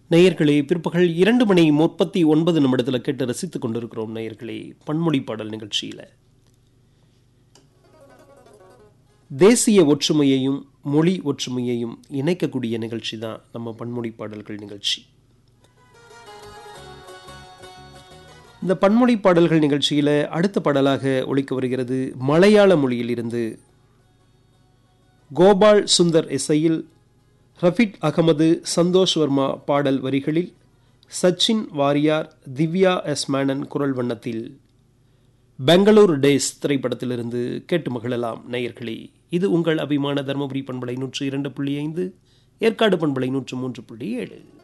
நேயர்களே பிற்பகல் இரண்டு மணி முப்பத்தி ஒன்பது நிமிடத்தில் கேட்டு ரசித்துக் கொண்டிருக்கிறோம் நேயர்களே பன்மொழி பாடல் நிகழ்ச்சியில் தேசிய ஒற்றுமையையும் மொழி ஒற்றுமையையும் இணைக்கக்கூடிய நிகழ்ச்சி தான் நம்ம பன்மொழி பாடல்கள் நிகழ்ச்சி இந்த பன்மொழி பாடல்கள் நிகழ்ச்சியில் அடுத்த பாடலாக ஒழிக்க வருகிறது மலையாள மொழியில் இருந்து கோபால் சுந்தர் இசையில் ரஃபிட் அகமது சந்தோஷ் வர்மா பாடல் வரிகளில் சச்சின் வாரியார் திவ்யா எஸ் மேனன் குரல் வண்ணத்தில் பெங்களூர் டேஸ் திரைப்படத்திலிருந்து கேட்டு மகிழலாம் நேயர்களே இது உங்கள் அபிமான தருமபுரி பண்பலை நூற்று இரண்டு புள்ளி ஐந்து ஏற்காடு பண்பலை நூற்று மூன்று புள்ளி ஏழு